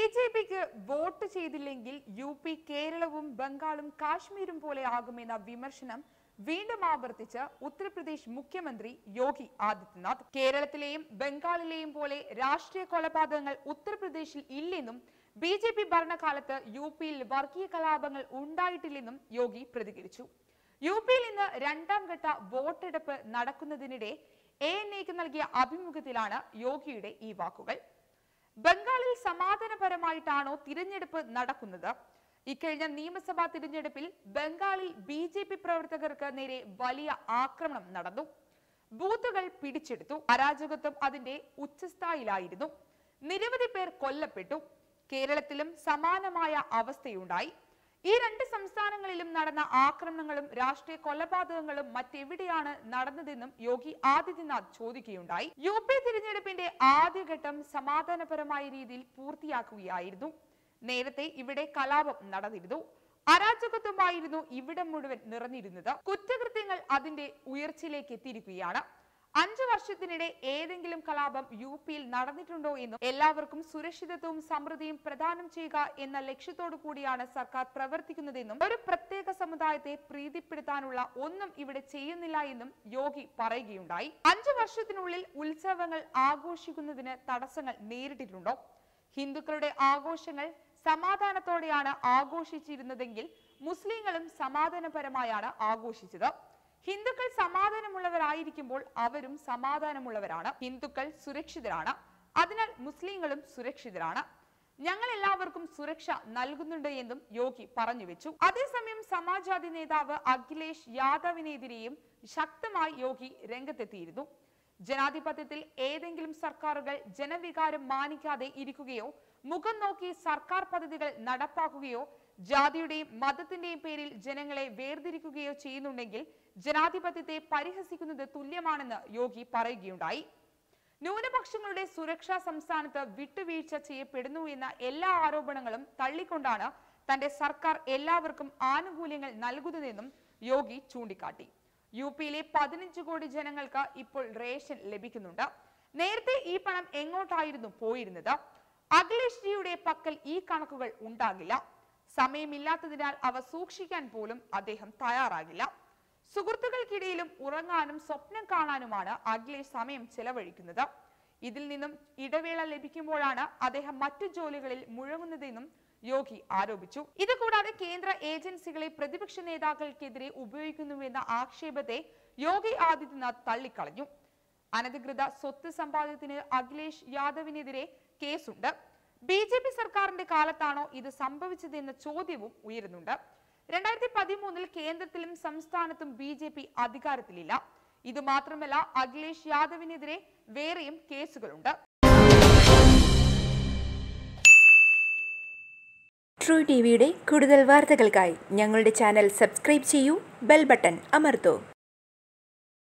J പിക്ക് vote ചെയ്തില്ലെങ്കിൽ U P കേരളവും ബംഗാളും കാശ്മീരും പോലെ ആകുമെന്ന വിമർശനം വീണ്ടും ആവർത്തിച്ച് ഉത്തർപ്രദേശ് മുഖ്യമന്ത്രി യോഗി ആദിത്യനാഥ് കേരളത്തിലെയും ബംഗാളിലെയും പോലെ രാഷ്ട്രീയ കൊലപാതകങ്ങൾ ഉത്തർപ്രദേശിൽ ഇല്ലെന്നും ബി ജെ പി ഭരണകാലത്ത് യു പിയിൽ വർഗീയ കലാപങ്ങൾ ഉണ്ടായിട്ടില്ലെന്നും യോഗി പ്രതികരിച്ചു യു പിയിൽ ഇന്ന് രണ്ടാം ഘട്ട വോട്ടെടുപ്പ് നടക്കുന്നതിനിടെ എ എൻ എക്ക് നൽകിയ അഭിമുഖത്തിലാണ് യോഗിയുടെ ഈ വാക്കുകൾ ബംഗാളിൽ സമാധാനപരമായിട്ടാണോ തിരഞ്ഞെടുപ്പ് നടക്കുന്നത് ഇക്കഴിഞ്ഞ നിയമസഭാ തിരഞ്ഞെടുപ്പിൽ ബംഗാളിൽ ബി ജെ പി പ്രവർത്തകർക്ക് നേരെ വലിയ ആക്രമണം നടന്നു ബൂത്തുകൾ പിടിച്ചെടുത്തു അരാജകത്വം അതിന്റെ ഉച്ചസ്ഥായിലായിരുന്നു നിരവധി പേർ കൊല്ലപ്പെട്ടു കേരളത്തിലും സമാനമായ അവസ്ഥയുണ്ടായി ഈ രണ്ട് സംസ്ഥാനങ്ങളിലും നടന്ന ആക്രമണങ്ങളും രാഷ്ട്രീയ കൊലപാതകങ്ങളും മറ്റെവിടെയാണ് നടന്നതെന്നും യോഗി ആദിത്യനാഥ് ചോദിക്കുകയുണ്ടായി യു പി തിരഞ്ഞെടുപ്പിന്റെ ആദ്യഘട്ടം സമാധാനപരമായ രീതിയിൽ പൂർത്തിയാക്കുകയായിരുന്നു നേരത്തെ ഇവിടെ കലാപം നടന്നിരുന്നു അരാജകത്വമായിരുന്നു ഇവിടെ മുഴുവൻ നിറഞ്ഞിരുന്നത് കുറ്റകൃത്യങ്ങൾ അതിന്റെ ഉയർച്ചയിലേക്ക് എത്തിയിരിക്കുകയാണ് അഞ്ചു വർഷത്തിനിടെ ഏതെങ്കിലും കലാപം യു പിയിൽ നടന്നിട്ടുണ്ടോ എന്നും എല്ലാവർക്കും സുരക്ഷിതത്വവും സമൃദ്ധിയും പ്രദാനം ചെയ്യുക എന്ന ലക്ഷ്യത്തോടു കൂടിയാണ് സർക്കാർ പ്രവർത്തിക്കുന്നതെന്നും ഒരു പ്രത്യേക സമുദായത്തെ പ്രീതിപ്പെടുത്താനുള്ള ഒന്നും ഇവിടെ ചെയ്യുന്നില്ല എന്നും യോഗി പറയുകയുണ്ടായി അഞ്ചു വർഷത്തിനുള്ളിൽ ഉത്സവങ്ങൾ ആഘോഷിക്കുന്നതിന് തടസ്സങ്ങൾ നേരിട്ടിട്ടുണ്ടോ ഹിന്ദുക്കളുടെ ആഘോഷങ്ങൾ സമാധാനത്തോടെയാണ് ആഘോഷിച്ചിരുന്നതെങ്കിൽ മുസ്ലിങ്ങളും സമാധാനപരമായാണ് ആഘോഷിച്ചത് ഹിന്ദുക്കൾ സമാധാനമുള്ളവരായിരിക്കുമ്പോൾ അവരും സമാധാനമുള്ളവരാണ് ഹിന്ദുക്കൾ സുരക്ഷിതരാണ് അതിനാൽ മുസ്ലിങ്ങളും സുരക്ഷിതരാണ് ഞങ്ങൾ എല്ലാവർക്കും സുരക്ഷ നൽകുന്നുണ്ട് എന്നും യോഗി പറഞ്ഞു വെച്ചു അതേസമയം സമാജ്വാദി നേതാവ് അഖിലേഷ് യാദവിനെതിരെയും ശക്തമായി യോഗി രംഗത്തെത്തിയിരുന്നു ജനാധിപത്യത്തിൽ ഏതെങ്കിലും സർക്കാരുകൾ ജനവികാരം മാനിക്കാതെ ഇരിക്കുകയോ മുഖം നോക്കി സർക്കാർ പദ്ധതികൾ നടപ്പാക്കുകയോ ജാതിയുടെയും മതത്തിന്റെയും പേരിൽ ജനങ്ങളെ വേർതിരിക്കുകയോ ചെയ്യുന്നുണ്ടെങ്കിൽ ജനാധിപത്യത്തെ പരിഹസിക്കുന്നത് തുല്യമാണെന്ന് യോഗി പറയുകയുണ്ടായി ന്യൂനപക്ഷങ്ങളുടെ സുരക്ഷ സംസ്ഥാനത്ത് വിട്ടുവീഴ്ച ചെയ്യപ്പെടുന്നു എന്ന എല്ലാ ആരോപണങ്ങളും തള്ളിക്കൊണ്ടാണ് തന്റെ സർക്കാർ എല്ലാവർക്കും ആനുകൂല്യങ്ങൾ നൽകുന്നതെന്നും യോഗി ചൂണ്ടിക്കാട്ടി യു പിയിലെ പതിനഞ്ച് കോടി ജനങ്ങൾക്ക് ഇപ്പോൾ റേഷൻ ലഭിക്കുന്നുണ്ട് നേരത്തെ ഈ പണം എങ്ങോട്ടായിരുന്നു പോയിരുന്നത് അഖിലേഷ് ജിയുടെ പക്കൽ ഈ കണക്കുകൾ ഉണ്ടാകില്ല സമയമില്ലാത്തതിനാൽ അവ സൂക്ഷിക്കാൻ പോലും അദ്ദേഹം തയ്യാറാകില്ല സുഹൃത്തുക്കൾക്കിടയിലും ഉറങ്ങാനും സ്വപ്നം കാണാനുമാണ് അഖിലേഷ് സമയം ചെലവഴിക്കുന്നത് ഇതിൽ നിന്നും ഇടവേള ലഭിക്കുമ്പോഴാണ് അദ്ദേഹം മറ്റു ജോലികളിൽ മുഴങ്ങുന്നതെന്നും യോഗി ആരോപിച്ചു ഇത് കൂടാതെ കേന്ദ്ര ഏജൻസികളെ പ്രതിപക്ഷ നേതാക്കൾക്കെതിരെ ഉപയോഗിക്കുന്നുവെന്ന ആക്ഷേപത്തെ യോഗി ആദിത്യനാഥ് തള്ളിക്കളഞ്ഞു അനധികൃത സ്വത്ത് സമ്പാദ്യത്തിന് അഖിലേഷ് യാദവിനെതിരെ കേസുണ്ട് ബി ജെ പി സർക്കാരിന്റെ കാലത്താണോ ഇത് സംഭവിച്ചതെന്ന ചോദ്യവും ഉയരുന്നുണ്ട് രണ്ടായിരത്തി പതിമൂന്നിൽ കേന്ദ്രത്തിലും സംസ്ഥാനത്തും ബി ജെ പി അധികാരത്തിലില്ല ഇത് മാത്രമല്ല അഖിലേഷ് യാദവിനെതിരെ വേറെയും കേസുകളുണ്ട് ട്രൂ ടി വിയുടെ കൂടുതൽ വാർത്തകൾക്കായി ഞങ്ങളുടെ ചാനൽ സബ്സ്ക്രൈബ് ചെയ്യൂ ബെൽ ബട്ടൺ അമർത്തൂ